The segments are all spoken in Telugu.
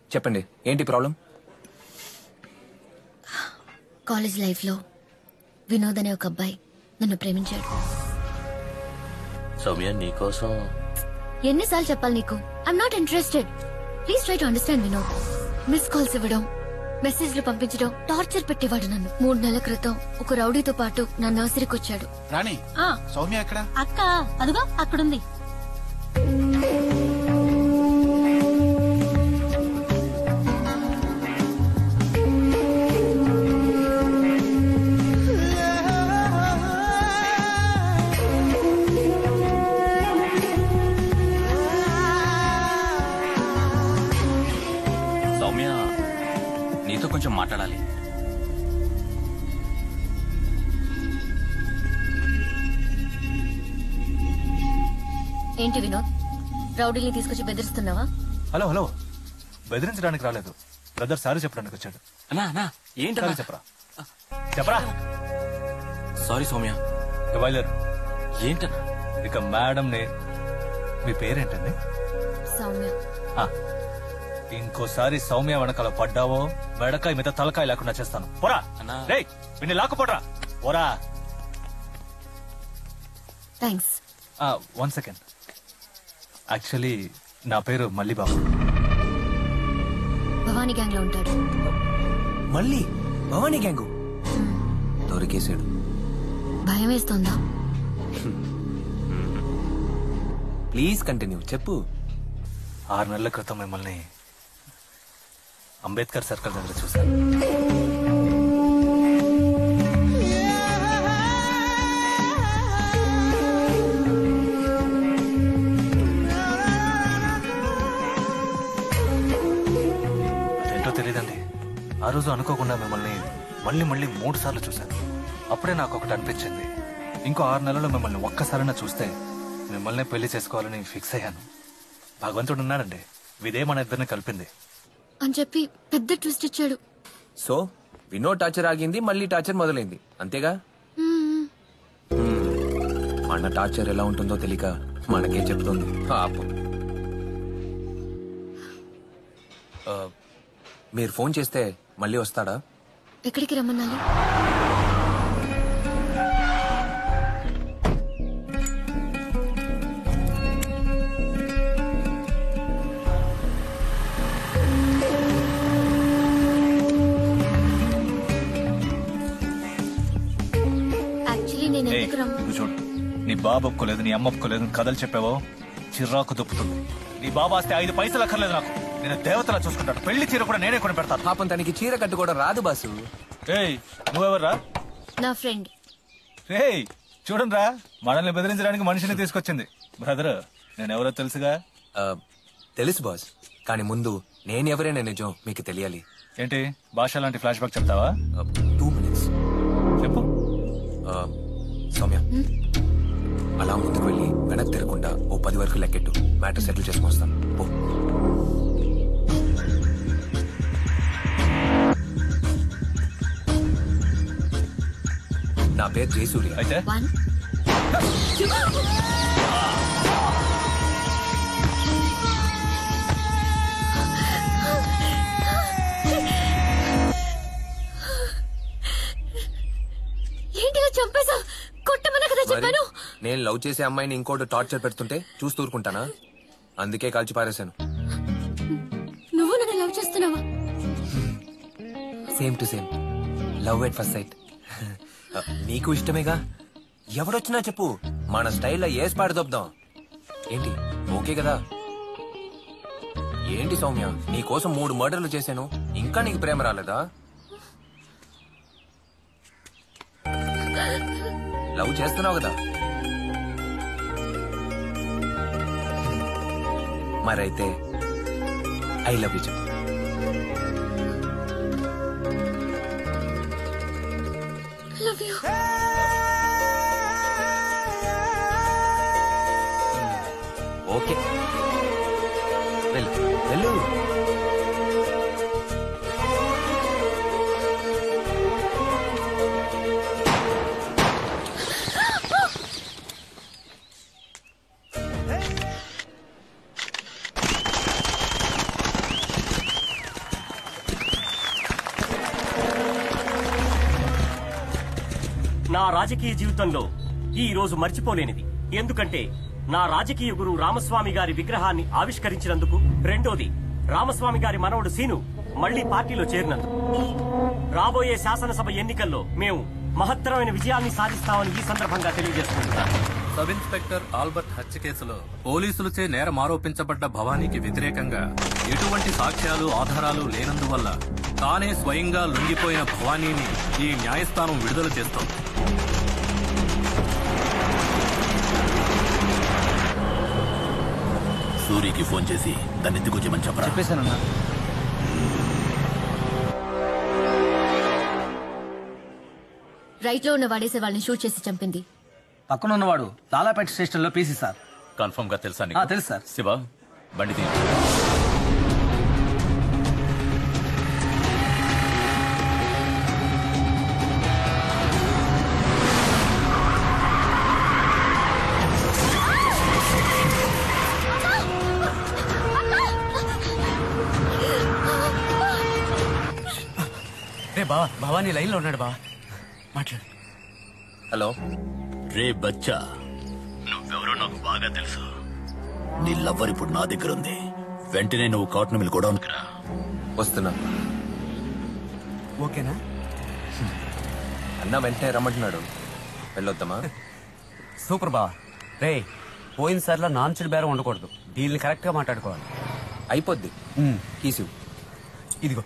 చెప్పండి ఏంటి ప్రాబ్లం కాలేజ్ లైఫ్లో వినోద్ అనే ఒక అబ్బాయి నన్ను ప్రేమించాడు సౌమ్య నీకోసం ఎన్నిసార్లు చెప్పాలి నీకు I'm not interested please try to understand Vinod miss calls ఇవ్వడం మెసేజ్లు పంపించడం టార్చర్ పెట్టేవాడు నన్ను మూడు నెలల క్రితం ఒక రౌడీతో పాటు నా నర్సరీకి వచ్చాడు రాణి సౌమ్య ఎక్కడ అక్క అదిగో అక్కడుంది సౌమ్య నీతో కొంచెం మాట్లాడాలి ఏంటి వినోద్ రౌడీని తీసుకొచ్చి బెదిరిస్తున్నావా హలో హలో బెదిరించడానికి రాలేదు బ్రదర్ సారీ చెప్పడానికి వచ్చాడు అన్నా అన్నా ఏంటన్నా సారీ చెప్పరా చెప్పరా సారీ సౌమ్య ఇక బయలుదేరు ఏంటన్నా ఇక మేడంని మీ పేరేంటండి సౌమ్య ఆ, ఇంకోసారి సౌమ్య వెనకాల పడ్డావో మెడకాయ మీద తలకాయ లేకుండా చేస్తాను పోరా అన్నా. రేయ్ విన్ని లాక్కుపోట్రా పోరా థ్యాంక్స్ వన్ సెకండ్ యాక్చువల్లీ నా పేరు మల్లిబాబు భవానీ గ్యాంగ్ లో ఉంటాడు మళ్ళీ భవానీ గ్యాంగు దొరికేశాడు భయం వేస్తోందా ప్లీజ్ కంటిన్యూ చెప్పు ఆరు నెలల క్రితం మిమ్మల్ని అంబేద్కర్ సర్కిల్ దగ్గర చూశాను అదేంటో తెలియదండి ఆ రోజు అనుకోకుండా మిమ్మల్ని మళ్ళీ మళ్ళీ మూడు సార్లు చూశాను అప్పుడే నాకు ఒకటి అనిపించింది ఇంకో ఆరు నెలలు మిమ్మల్ని ఒక్కసారైనా చూస్తే మిమ్మల్ని పెళ్లి చేసుకోవాలని ఫిక్స్ అయ్యాను భగవంతుడు ఉన్నాడండి ఇదే మన ఇద్దరిని కలిపింది అని చెప్పి పెద్ద ట్విస్ట్ ఇచ్చాడు సో వినో టార్చర్ ఆగింది మళ్ళీ టార్చర్ మొదలైంది అంతేగా మ్మ్. హ్మ్. మన టార్చర్ ఎలా ఉంటుందో తెలియక మనకే చెప్తుంది పాపం ఆ, మీరు ఫోన్ చేస్తే మళ్ళీ వస్తాడా ఎక్కడికి రమ్మన్నాలి యాక్చువల్లీ నేను ఏయ్, ఎందుకు రమ్మ నువ్వు చూడు నీ బాబు ఒప్పుకోలేదు నీ అమ్మ ఒప్పుకోలేదు నువ్వు కథలు చెప్పావో చిర్రాకు దుప్పుతుంది నీ బాబు ఆస్తే ఐదు పైసలు అక్కర్లేదు నాకు నేను దేవతలా చూసుకుంటాను పెళ్లి చీర కూడా నేనే కొని పెడతాను పాపం తనకి చీర కట్టుకోవడం రాదు బాసు ఏయ్ నువ్వెవర్రా నా ఫ్రెండ్ ఏయ్ చూడండిరా మనల్ని బెదిరించడానికి మనిషిని తీసుకొచ్చింది బ్రదర్ నేను ఎవరో తెలుసుగా ఆ, తెలుసు బాస్ కానీ ముందు నేను ఎవరైనా నిజం మీకు తెలియాలి ఏంటి భాష లాంటి ఫ్లాష్ బ్యాక్ చెప్తావా టూ మినిట్స్ చెప్పు సౌమ్య అలా ముందుకు వెళ్ళి వెనక్కి తిరగకుండా ఓ పది వరకు లెక్కెట్టు మ్యాటర్ సెటిల్ చేసుకొని వస్తాను పో నా పేరు జయసూర్య అయితే వన్ ఏంటి ఇలా చంపేశా కొట్టమన్నా కదా మరి చెప్పాను నేను లవ్ చేసే అమ్మాయిని ఇంకోటి టార్చర్ పెడుతుంటే చూస్తూ ఊరుకుంటానా అందుకే కాల్చి పారేశాను నువ్వు నన్ను లవ్ చేస్తున్నావా same to same love at first sight నీకు ఇష్టమేగా ఎవడొచ్చినా చెప్పు మన స్టైల్లో ఏ స్పాట్ దొబ్దాం ఏంటి ఓకే కదా ఏంటి సౌమ్య నీ కోసం మూడు మర్డర్లు చేశాను ఇంకా నీకు ప్రేమ రాలేదా లవ్ చేస్తున్నావు కదా మరైతే ఐ లవ్ యూ చెప్పు లవ్ యూ ఓకే వెళ్ళు వెళ్ళు నా రాజకీయ జీవితంలో ఈ రోజు మర్చిపోలేనిది ఎందుకంటే నా రాజకీయ గురువు రామస్వామి గారి విగ్రహాన్ని ఆవిష్కరించినందుకు రెండోది రామస్వామి గారి మనవడు సీను మళ్లీ పార్టీలో చేరినందుకు రాబోయే శాసనసభ ఎన్నికల్లో మేము మహత్తరమైన విజయాన్ని సాధిస్తామని ఈ సందర్భంగా తెలియజేసుకుంటున్నాను సబ్ ఇన్స్పెక్టర్ ఆల్బర్ట్ హత్య కేసులో పోలీసులచే నేరం ఆరోపించబడ్డ భవానీకి వ్యతిరేకంగా ఎటువంటి సాక్ష్యాలు ఆధారాలు లేనందువల్ల తానే స్వయంగా లొంగిపోయిన భవానీని ఈ న్యాయస్థానం విడుదల చేస్తోంది సూరికి ఫోన్ చేసి దాన్ని ఎత్తుకొచ్చేమని చెప్పరా చెప్పేశానన్నా రైట్ లో ఉన్న వాడేసే వాళ్ళని షూట్ చేసి చంపింది పక్కన ఉన్నవాడు లాలాపేట స్టేషన్ లో పీసీ సార్ కన్ఫర్మ్ గా తెలుసా ఆ, తెలుసు సార్. శివ బండి తీ రే బా భవానీ లైన్ లో ఉన్నాడు బా మాట్లాడు హలో రే బచ్చా నువ్వెవరో నాకు బాగా తెలుసు నీ లవ్వర్ ఇప్పుడు నా దగ్గర ఉంది వెంటనే నువ్వు కాటన్ మిల్ గోడౌన్కి రా వస్తున్నా ఓకేనా అన్న వెంటనే రమ్మంటున్నాడు వెళ్ళొద్దామా సూపర్ బా రే పోయినసారిలో నాన్చుడు బేరం ఉండకూడదు డీల్ని కరెక్ట్ గా మాట్లాడుకోవాలి అయిపోద్ది కీసు ఇదిగో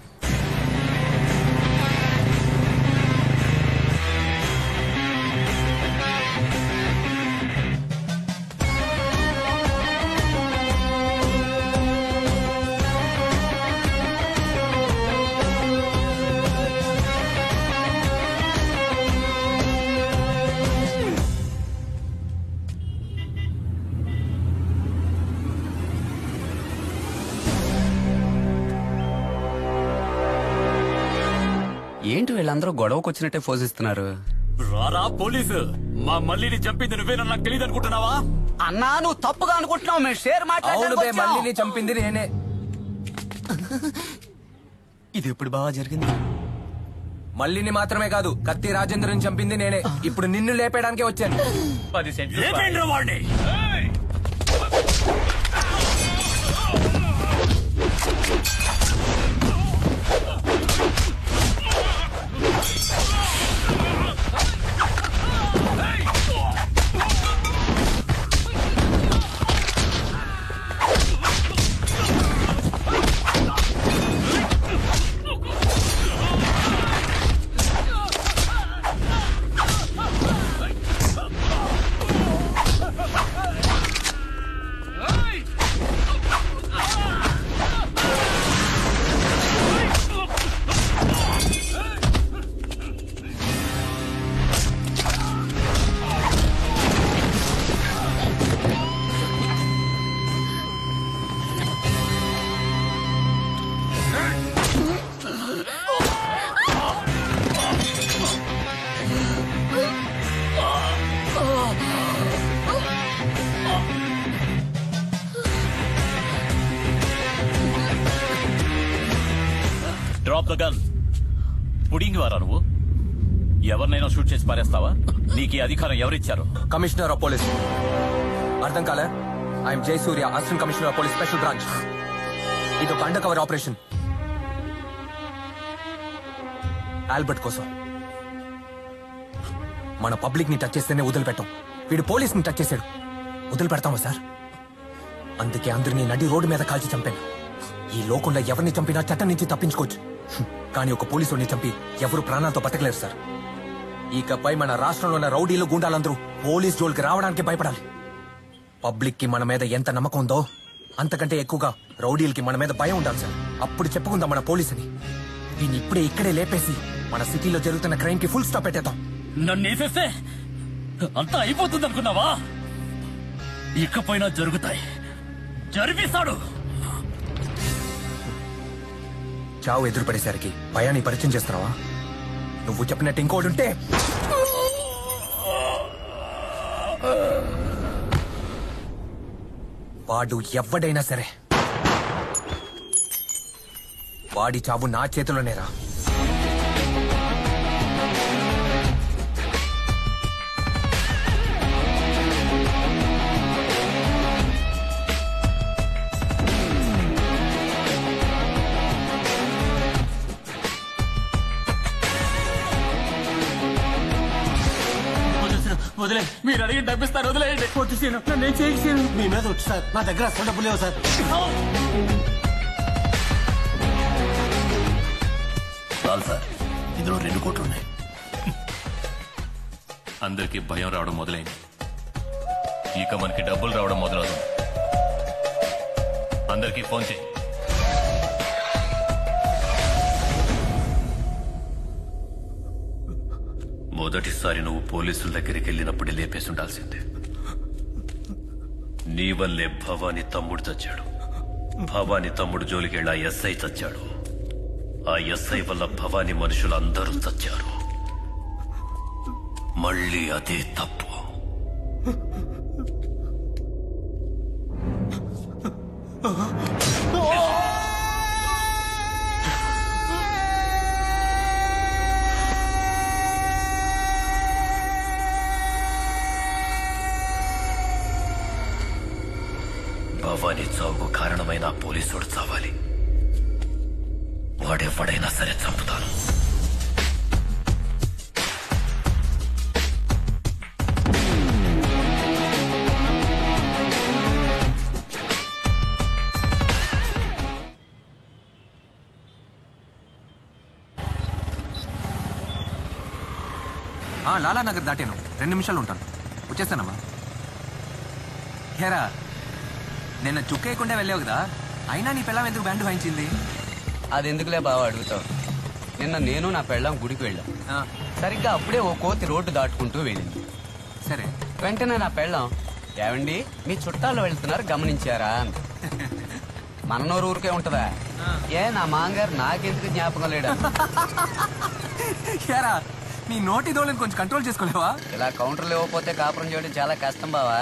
ఏంటి వీళ్ళందరూ గొడవకు వచ్చినట్టే పోజిస్తున్నారు రారా పోలీసు మా మల్లిని చంపింది నువ్వేనా నాకు తెలియదు అనుకుంటున్నావా అన్నా నువ్వు తప్పుగా అనుకుంటున్నావు మేము షేర్ అవును బే మాట్లాడడానికి మళ్ళీ చంపింది నేనే ఇది ఎప్పుడు బాగా జరిగింది మల్లిని మాత్రమే కాదు కత్తి రాజేంద్రని చంపింది నేనే ఇప్పుడు నిన్ను లేపేయడానికే వచ్చాను పది సెంట్లు లేపేండ్రా వాడిని డ్రాప్ ద గన్ పుడింగి వారా నువ్వు ఎవరినైనా షూట్ చేసి పారేస్తావా నీకు ఈ అధికారం ఎవరిచ్చారు కమిషనర్ ఆఫ్ పోలీస్ అర్థం కాలే I'm Jai Surya assistant commissioner of police special branch ఇది ఒక అండర్ కవర్ ఆపరేషన్ ఆల్బర్ట్ కోసం మన పబ్లిక్ ని టచ్ చేస్తేనే వదిలిపెట్టాం వీడు పోలీస్ ని టచ్ చేశాడు వదిలిపెడతామా సార్ అందుకే అందరినీ నడి రోడ్డు మీద కాల్చి చంపాను ఈ లోకంలో ఎవరిని చంపినా చట్టం నుంచి తప్పించుకోవచ్చు హ్మ్. కానీ ఒక పోలీసుని చంపి ఎవరు ప్రాణాలతో బతకలేరు సార్ ఇకపై మన రాష్ట్రంలో ఉన్న రౌడీలు గుండాలందరూ పోలీస్ జోలికి రావడానికి భయపడాలి పబ్లిక్ కి మన మీద ఎంత నమ్మకం ఉందో అంతకంటే ఎక్కువగా రౌడీలకి మన మీద భయం ఉండాలి సార్ అప్పుడు చెప్పుకుందాం మన పోలీసుని దీన్ని ఇప్పుడే ఇక్కడే లేపేసి మన సిటీలో జరుగుతున్న క్రైమ్ కి ఫుల్ స్టాప్ పెట్టేద్దాం నన్ను వేసేస్తే అంతా అయిపోతుంది అనుకున్నావా ఇకపైనా జరుగుతాయి జరిపిస్తాడు చావు ఎదురుపడేసరికి భయాన్ని పరిచయం చేస్తున్నావా నువ్వు చెప్పినట్టు ఇంకోటి ఉంటే వాడు ఎవడైనా సరే వాడి చావు నా చేతిలోనేరా వదిలే మీరు అడిగి డబ్బిస్తారు వదిలేయండి వద్దు సీను నన్ను ఏం చేయకు సీను మీ మీద వచ్చి సార్ నా దగ్గర అసలు డబ్బులు లేవు సార్ చాలు సార్ ఇందులో రెండు కోట్లు ఉన్నాయి అందరికీ భయం రావడం మొదలైంది ఇక మనకి డబ్బులు రావడం మొదలవుతుంది అందరికీ ఫోన్ చేయి మొదటిసారి నువ్వు పోలీసుల దగ్గరికి వెళ్ళినప్పుడు లేపేసి ఉండాల్సిందే నీ వల్లే భవానీ తమ్ముడు చచ్చాడు భవానీ తమ్ముడు జోలికెళ్ళి ఆ ఎస్ఐ చచ్చాడు ఆ ఎస్ఐ వల్ల భవానీ మనుషులు అందరూ చచ్చారు మళ్ళీ అదే తప్పు భవానీ చావుకు కారణమైన ఆ పోలీసుడు చావాలి వాడెవడైనా సరే చంపుతాను ఆ, లాలా నగర్ దాటాను రెండు నిమిషాలు ఉంటాను వచ్చేస్తానమ్మా హేరా నిన్న చుక్కేయకుండా వెళ్ళావు కదా అయినా నీ పిల్లం ఎందుకు బ్యాండ్ వాయించింది అది ఎందుకులే బావ అడుగుతావు నిన్న నేను నా పెళ్ళాం గుడికి వెళ్ళాం ఆ, సరిగ్గా అప్పుడే ఓ కోతి రోడ్డు దాటుకుంటూ వెళ్ళింది సరే వెంటనే నా పెళ్ళాం ఏమండి మీ చుట్టాలు వెళ్తున్నారు గమనించారా అంది. మన నోరు ఊరికే ఉంటదా ఏ నా మాంగారు నాకెందుకు జ్ఞాపకం లేడా హేరా నీ నోటి దోళని కొంచెం కంట్రోల్ చేసుకోలేవా ఇలా కౌంటర్లు ఇవ్వకపోతే కాపురం చేయడం చాలా కష్టం బావా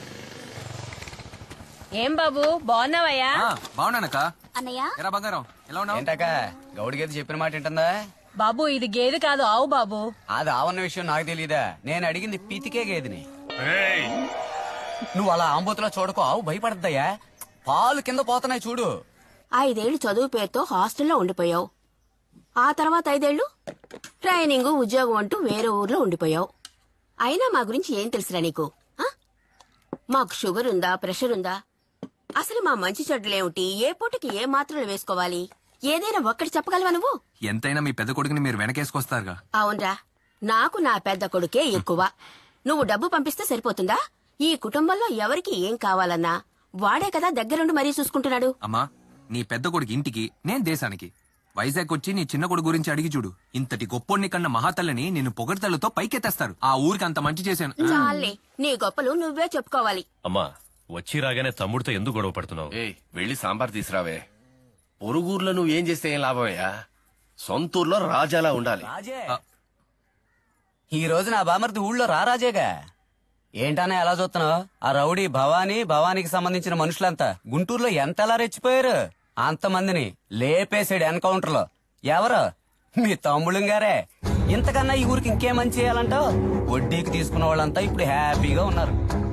ఏం బాబు బాగున్నావయ్యా ఆ, బాగున్నానక్క అన్నయ్య ఎరా బంగారం ఎలా ఉన్నావు ఏంటాక గౌడి గేదె చెప్పిన మాట ఏంటందా బాబు ఇది గేదె కాదు ఆవు బాబు అది ఆవన్న విషయం నాకు తెలియదా నేను అడిగింది పీతికే గేదెని నువ్వు అలా ఆంబోతులా చూడకు ఆవు భయపడద్దయ్యా పాలు కింద పోతున్నాయి చూడు ఐదేళ్లు చదువు పేరుతో హాస్టల్లో ఉండిపోయావు ఆ తర్వాత ఐదేళ్లు ట్రైనింగ్ ఉద్యోగం అంటూ వేరే ఊర్లో ఉండిపోయావు అయినా మా గురించి ఏం తెలుసురా నీకు ఆ? మాకు షుగర్ ఉందా ప్రెషర్ ఉందా అసలు మా మంచి చెడ్డలేమిటి ఏ పూటకి ఏ మాత్రలు వేసుకోవాలి ఏదైనా ఒక్కటి చెప్పగలవా నువ్వు ఎంతైనా మీ పెద్ద కొడుకుని మీరు వెనకేసుకొస్తారుగా అవునరా నాకు నా పెద్ద కొడుకే ఎక్కువ నువ్వు డబ్బు పంపిస్తే సరిపోతుందా ఈ కుటుంబంలో ఎవరికి ఏం కావాలన్నా వాడే కదా దగ్గరుండి మరీ చూసుకుంటున్నాడు అమ్మా నీ పెద్ద కొడుకు ఇంటికి నేను దేశానికి వైజాగ్ వచ్చి నీ చిన్న కొడుకు గురించి అడిగి చూడు ఇంతటి గొప్పోడిని కన్నా మహాతల్లని నిన్ను పొగడతలతో పైకెత్తేస్తారు ఆ ఊరికి అంత మంచి చేశాను చాలే నీ గొప్పలు నువ్వే చెప్పుకోవాలి అమ్మా వచ్చి రాగానే తమ్ముడితో ఎందుకు గొడవ పడుతున్నావు ఏయ్ వెళ్ళి సాంబార్ తీసురావే పొరుగుర్లో నువ్వు ఏం చేస్తే ఏం లాభమయ్యా సొంతూరులో రాజాలా ఉండాలి రాజే ఈ రోజు నా బామర్ది ఊళ్ళో రారాజేగా ఏంటనే ఎలా చూస్తున్నావు ఆ రౌడీ భవానీ భవానీకి సంబంధించిన మనుషులంతా గుంటూరులో ఎంత ఎలా రెచ్చిపోయారు అంతమందిని లేపేసాడు ఎన్కౌంటర్ లో ఎవరు మీ తమ్ముళ్ళం గారే ఇంతకన్నా ఈ ఊరికి ఇంకేం మంచి చేయాలంటావు వడ్డీకి తీసుకున్న వాళ్ళంతా ఇప్పుడు హ్యాపీగా ఉన్నారు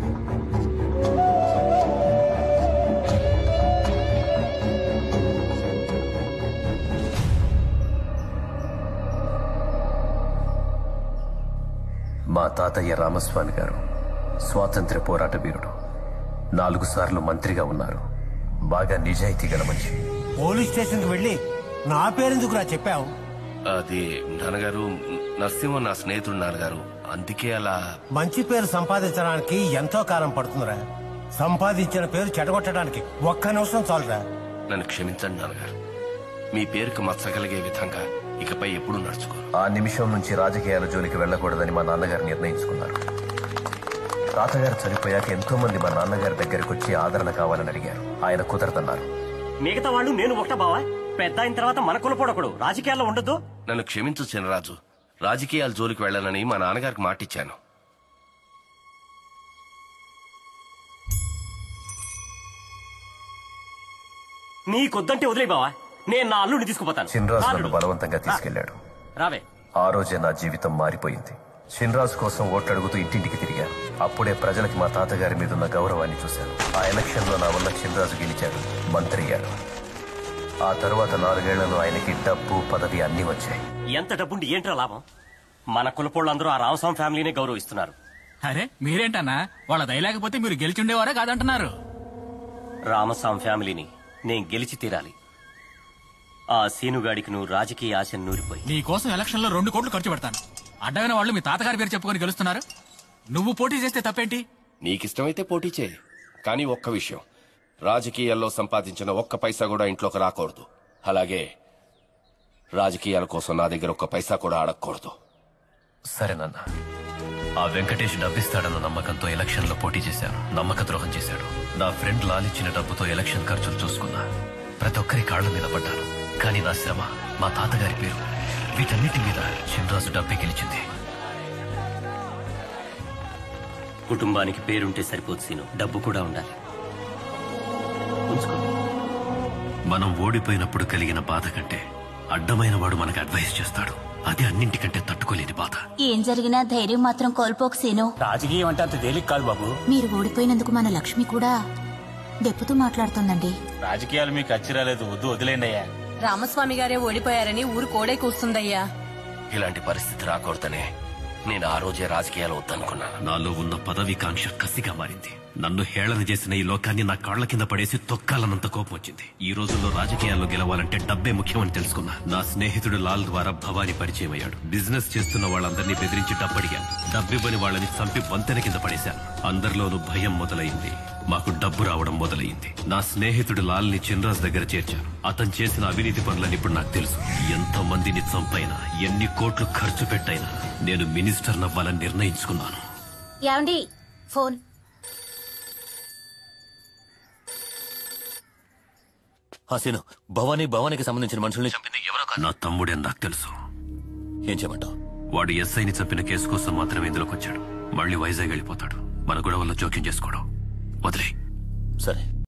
మా తాతయ్య రామస్వామి గారు స్వాతంత్ర్య పోరాట వీరుడు నాలుగు సార్లు మంత్రిగా ఉన్నారు బాగా నిజాయితీ గల మనిషి పోలీస్ స్టేషన్ కి వెళ్ళి నా పేరెందుకురా చెప్పావు అది నాన్నగారు నరసింహ నా స్నేహితుడు నాన్నగారు అందుకే అలా మంచి పేరు సంపాదించడానికి ఎంతో కాలం పడుతుందిరా సంపాదించిన పేరు చెడగొట్టడానికి ఒక్క నిమిషం చాలురా నన్ను క్షమించండి నాన్నగారు మీ పేరుకు మచ్చగలిగే విధంగా ఇకపై ఎప్పుడూ నడుచుకో ఆ నిమిషం నుంచి రాజకీయాల జోలికి వెళ్ళకూడదని మా నాన్నగారు నిర్ణయించుకున్నారు తాతగారు చనిపోయాక ఎంతో మంది మా నాన్నగారి దగ్గరకు వచ్చి ఆదరణ కావాలని అడిగారు ఆయన కుదరదన్నారు మిగతా వాళ్ళు నేను ఒకట బావా పెద్ద అయిన తర్వాత మన కులపోడొకడు రాజకీయాల్లో ఉండొద్దు నన్ను క్షమించు చినరాజు రాజకీయాల జోలికి వెళ్ళనని మా నాన్నగారికి మాటిచ్చాను నీకొద్దంటే వదిలే బావా నేను నా అల్లుడిని తీసుకుపోతాను చిన్రాజు నన్ను అల్లుడు. బలవంతంగా తీసుకెళ్లాడు రావే ఆ రోజే నా జీవితం మారిపోయింది చిన్రాజు కోసం ఓట్లడుగుతూ ఇంటింటికి తిరిగాను అప్పుడే ప్రజలకి మా తాతగారి మీద ఉన్న గౌరవాన్ని చూశాను ఆ ఎలక్షన్ లో నా వల్ల చిన్రాజు గెలిచాడు మంత్రి అయ్యాడు ఆ తరువాత నాలుగేళ్లలో ఆయనకి డబ్బు పదవి అన్ని వచ్చాయి ఎంత డబ్బుండి ఏంట్రా లాభం మన కులపోళ్ళందరూ ఆ రామస్వామి ఫ్యామిలీనే గౌరవిస్తున్నారు అరే మీరేంటన్నా వాళ్ళ దయలేకపోతే మీరు గెలిచుండేవారా కాదంటున్నారు రామస్వామి ఫ్యామిలీని నేను గెలిచి తీరాలి ఆ సీనుగాడికి నువ్వు రాజకీయ ఆశను నూరిపోయి నీ కోసం ఎలక్షన్ లో రెండు కోట్లు ఖర్చు పెడతాను అడ్డమైన వాళ్ళు మీ తాతగారి పేరు చెప్పుకొని గెలుస్తున్నారు నువ్వు పోటీ చేస్తే తప్పేంటి నీకిష్టమైతే పోటీ చేయి కానీ ఒక్క విషయం రాజకీయాల్లో సంపాదించిన ఒక్క పైసా కూడా ఇంట్లోకి రాకూడదు అలాగే రాజకీయాల కోసం నా దగ్గర ఒక్క పైసా కూడా అడగకూడదు సరే నాన్న ఆ వెంకటేష్ డబ్బిస్తాడన్న నమ్మకంతో ఎలక్షన్ లో పోటీ చేశాను నమ్మక ద్రోహం చేశాడు నా ఫ్రెండ్ లాలిచ్చిన డబ్బుతో ఎలక్షన్ ఖర్చులు చూసుకున్నా ప్రతి ఒక్కరి కాళ్ల మీద పడ్డాను కానీ నా శ్రమ మా తాతగారి పేరు వీటన్నిటి మీద చిన్రాజు డబ్బే గెలిచింది కుటుంబానికి పేరుంటే సరిపోదు సీను డబ్బు కూడా ఉండాలి ఉంచుకో మనం ఓడిపోయినప్పుడు కలిగిన బాధ కంటే అడ్డమైన వాడు మనకు అడ్వైస్ చేస్తాడు అది అన్నింటికంటే తట్టుకోలేని బాధ ఏం జరిగినా ధైర్యం మాత్రం కోల్పోకు సీను రాజకీయం అంటే అంత తేలిక కాదు బాబు మీరు ఓడిపోయినందుకు మన లక్ష్మి కూడా దెప్పుతూ మాట్లాడుతోందండి రాజకీయాలు మీకు అచ్చిరాలేదు వద్దు వదిలేండి అయ్యా రామస్వామి గారే ఓడిపోయారని ఊరు కోడే కూస్తుందయ్యా ఇలాంటి పరిస్థితి రాకూడదనే నేను ఆ రోజే రాజకీయాలు వద్దనుకున్నాను నాలో ఉన్న పదవికాంక్ష కసిగా మారింది నన్ను హేళన చేసిన ఈ లోకాన్ని నా కాళ్ల కింద పడేసి తొక్కాలన్నంత కోపం వచ్చింది ఈ రోజుల్లో రాజకీయాల్లో గెలవాలంటే డబ్బే ముఖ్యమని తెలుసుకున్నా నా స్నేహితుడు లాల్ ద్వారా భవానీ పరిచయం అయ్యాడు బిజినెస్ చేస్తున్న వాళ్ళందరినీ బెదిరించి డబ్బడిగాను డబ్బివ్వని వాళ్ళని చంపి వంతెన కింద పడేశాను అందరిలోనూ భయం మొదలైంది మాకు డబ్బు రావడం మొదలైంది నా స్నేహితుడు లాల్ ని చిన్రాజ్ దగ్గర చేర్చాను అతను చేసిన అవినీతి పనులని ఇప్పుడు నాకు తెలుసు ఎంత మందిని చంపైనా ఎన్ని కోట్లు ఖర్చు పెట్టైనా నేను మినిస్టర్ నవ్వాలని నిర్ణయించుకున్నాను ఏమండి ఫోన్ హసీను భవానీ భవానీకి సంబంధించిన మనుషుల్ని చంపింది ఎవరో నా తమ్ముడే నాకు తెలుసు ఏం చేయమంటావు వాడు ఎస్ఐని చంపిన కేసు కోసం మాత్రమే ఇందులోకి వచ్చాడు మళ్ళీ వైజాగ్ వెళ్ళిపోతాడు మన గొడవల్లో జోక్యం చేసుకోవడం వదిలే సరే